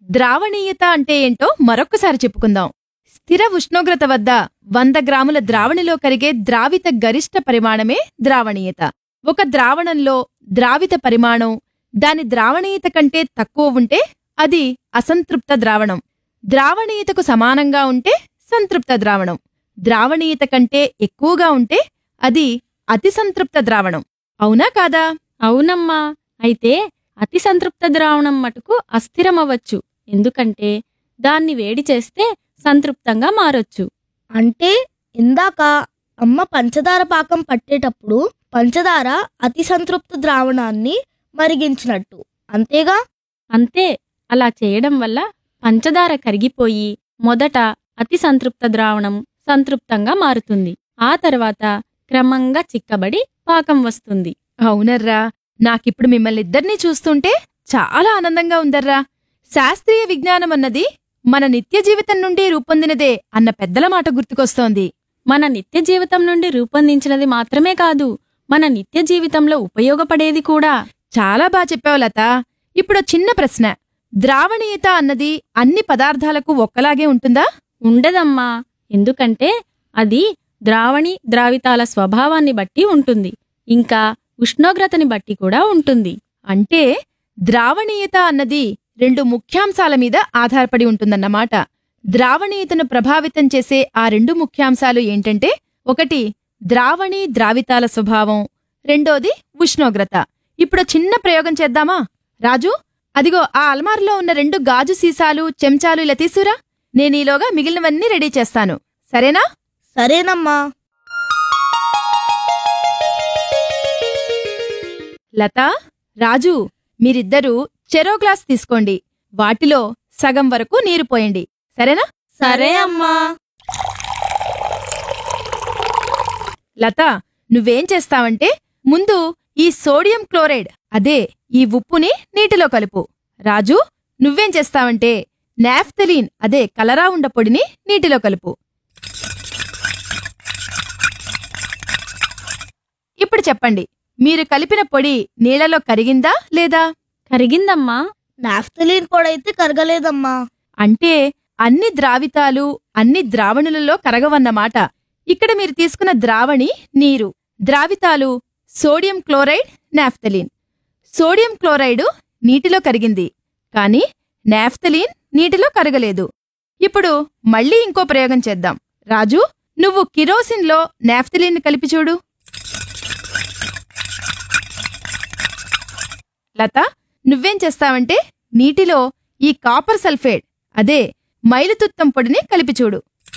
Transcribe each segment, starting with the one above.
ద్రావణీయత అంటే ఏంటో మరొక్కసారి చెప్పుకుందాం స్థిర ఉష్ణోగ్రత వద్ద వంద గ్రాముల ద్రావణిలో కరిగే ద్రావిత గరిష్ట పరిమాణమే ద్రావణీయత ఒక ద్రావణంలో ద్రావిత పరిమాణం దాని ద్రావణీయత కంటే తక్కువ ఉంటే అది అసంతృప్త ద్రావణం ద్రావణీయతకు సమానంగా ఉంటే సంతృప్త ద్రావణం ద్రావణీయత కంటే ఎక్కువగా ఉంటే అది అతి సంతృప్త ద్రావణం అవునా కాదా అవునమ్మా అయితే అతి సంతృప్త ద్రావణం మటుకు అస్థిరమవ్వచ్చు ఎందుకంటే దాన్ని వేడి చేస్తే సంతృప్తంగా మారొచ్చు అంటే ఇందాక అమ్మ పంచదార పాకం పట్టేటప్పుడు పంచదార అతి సంతృప్త ద్రావణాన్ని మరిగించినట్టు అంతేగా అంతే అలా చేయడం వల్ల పంచదార కరిగిపోయి మొదట అతి సంతృప్త ద్రావణం సంతృప్తంగా మారుతుంది ఆ తర్వాత క్రమంగా చిక్కబడి పాకం వస్తుంది అవునర్రా నాకిప్పుడు మిమ్మల్ని ఇద్దరినీ చూస్తుంటే చాలా ఆనందంగా ఉందర్రా శాస్త్రీయ విజ్ఞానం అన్నది మన నిత్య జీవితం నుండి రూపొందినదే అన్న పెద్దల మాట గుర్తుకొస్తోంది మన నిత్య జీవితం నుండి రూపొందించినది మాత్రమే కాదు మన నిత్య జీవితంలో ఉపయోగపడేది కూడా చాలా బాగా చెప్పావు లత ఇప్పుడు చిన్న ప్రశ్న ద్రావణీయత అన్నది అన్ని పదార్థాలకు ఒక్కలాగే ఉంటుందా ఉండదమ్మా ఎందుకంటే అది ద్రావణి ద్రావితాల స్వభావాన్ని బట్టి ఉంటుంది ఇంకా ఉష్ణోగ్రతని బట్టి కూడా ఉంటుంది అంటే ద్రావణీయత అన్నది రెండు ముఖ్యాంశాల మీద ఆధారపడి ఉంటుందన్నమాట ద్రావణీయతను ప్రభావితం చేసే ఆ రెండు ముఖ్యాంశాలు ఏంటంటే ఒకటి ద్రావణి ద్రావితాల స్వభావం రెండోది ఉష్ణోగ్రత ఇప్పుడు చిన్న ప్రయోగం చేద్దామా రాజు అదిగో ఆ అల్మార్లో ఉన్న రెండు గాజు సీసాలు చెంచాలు ఇలా తీసురా నేనీలోగా మిగిలినవన్నీ రెడీ చేస్తాను సరేనా సరేనమ్మా లత రాజు మీరిద్దరూ చెరో గ్లాస్ తీసుకోండి వాటిలో సగం వరకు నీరు పోయండి సరేనా సరే అమ్మా లత నువ్వేం చేస్తావంటే ముందు ఈ సోడియం క్లోరైడ్ అదే ఈ ఉప్పుని నీటిలో కలుపు రాజు నువ్వేం చేస్తావంటే నాఫ్తలీన్ అదే కలరా ఉండ పొడిని నీటిలో కలుపు ఇప్పుడు చెప్పండి మీరు కలిపిన పొడి నీళ్లలో కరిగిందా లేదా కరిగిందమ్మా నాఫ్తలీన్ కూడా అయితే కరగలేదమ్మా అంటే అన్ని ద్రావితాలు అన్ని ద్రావణులలో కరగవన్నమాట ఇక్కడ మీరు తీసుకున్న ద్రావణి నీరు ద్రావితాలు sodium chloride naphthalene sodium chloride నీటిలో కరిగింది కానీ నాఫ్తలీన్ నీటిలో కరగలేదు ఇప్పుడు మళ్ళీ ఇంకో ప్రయోగం చేద్దాం రాజు నువ్వు కిరోసిన్లో నాఫ్తలీన్ కలిపి చూడు లత నువ్వేం చేస్తావంటే నీటిలో ఈ కాపర్ సల్ఫేట్ అదే మైలుతుత్తం పొడిని కలిపి చూడు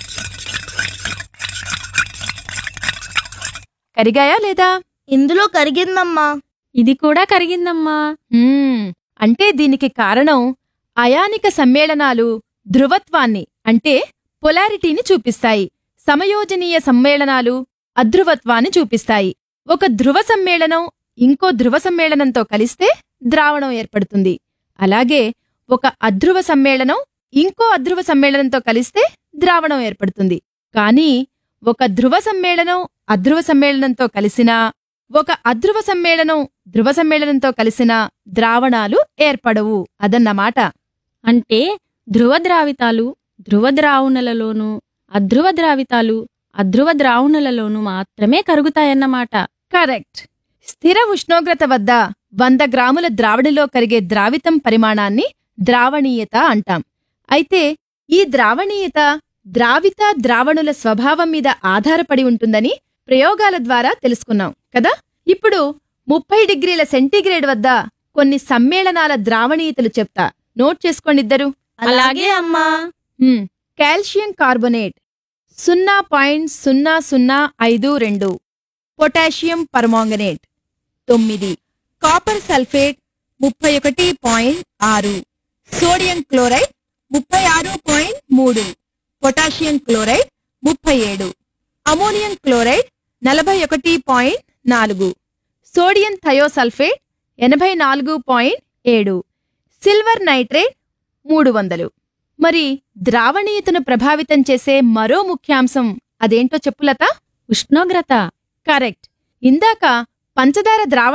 కరిగాయా లేదా ఇందులో కరిగిందమ్మా ఇది కూడా కరిగిందమ్మా మ్మ్, అంటే దీనికి కారణం అయానిక సమ్మేళనాలు ధృవత్వాన్ని అంటే పొలారిటీని చూపిస్తాయి సమయోజనీయ సమ్మేళనాలు అధ్రువత్వాన్ని చూపిస్తాయి ఒక ధ్రువ సమ్మేళనం ఇంకో ధ్రువ సమ్మేళనంతో కలిస్తే ద్రావణం ఏర్పడుతుంది అలాగే ఒక అధ్రువ సమ్మేళనం ఇంకో అధ్రువ సమ్మేళనంతో కలిస్తే ద్రావణం ఏర్పడుతుంది కానీ ఒక ధ్రువ సమ్మేళనం అధ్రువ సమ్మేళనంతో కలిసినా ఒక అధ్రువ సమ్మేళనం ధ్రువ సమ్మేళనంతో కలిసిన ద్రావణాలు ఏర్పడవు అదన్నమాట అంటే ధ్రువ ద్రావితాలు ధ్రువ ద్రావణులలోనూ అధ్రువ ద్రావితాలు అధ్రువ ద్రావణులలోనూ మాత్రమే కరుగుతాయన్నమాట కరెక్ట్ స్థిర ఉష్ణోగ్రత వద్ద వంద గ్రాముల ద్రావణిలో కరిగే ద్రావితం పరిమాణాన్ని ద్రావణీయత అంటాం అయితే ఈ ద్రావణీయత ద్రావిత ద్రావణుల స్వభావం మీద ఆధారపడి ఉంటుందని ప్రయోగాల ద్వారా తెలుసుకున్నాం కదా ఇప్పుడు ముప్పై డిగ్రీల సెంటీగ్రేడ్ వద్ద కొన్ని సమ్మేళనాల ద్రావణీయతలు చెప్తా నోట్ చేసుకోండి ఇద్దరు అలాగే అమ్మా హ్మ్. కాల్షియం కార్బొనేట్ సున్నా పాయింట్ సున్నా సున్నా ఐదు రెండు పొటాషియం పర్మాంగనేట్ తొమ్మిది కాపర్ సల్ఫేట్ ముప్పై ఒకటి పాయింట్ ఆరు సోడియం క్లోరైడ్ ముప్పై ఆరు పాయింట్ మూడు పొటాషియం క్లోరైడ్ ముప్పై ఏడు అమోనియం క్లోరైడ్ నలభై ఒకటి పాయింట్ నాలుగు సోడియం థయోసల్ఫేట్ ఎనభై నాలుగు పాయింట్ ఏడు సిల్వర్ నైట్రేట్ మూడు వందలు మరి ద్రావణీయతను ప్రభావితం చేసే మరో ముఖ్యాంశం అదేంటో చెప్పులత ఉష్ణోగ్రత కరెక్ట్ ఇందాక పంచదార ద్రావ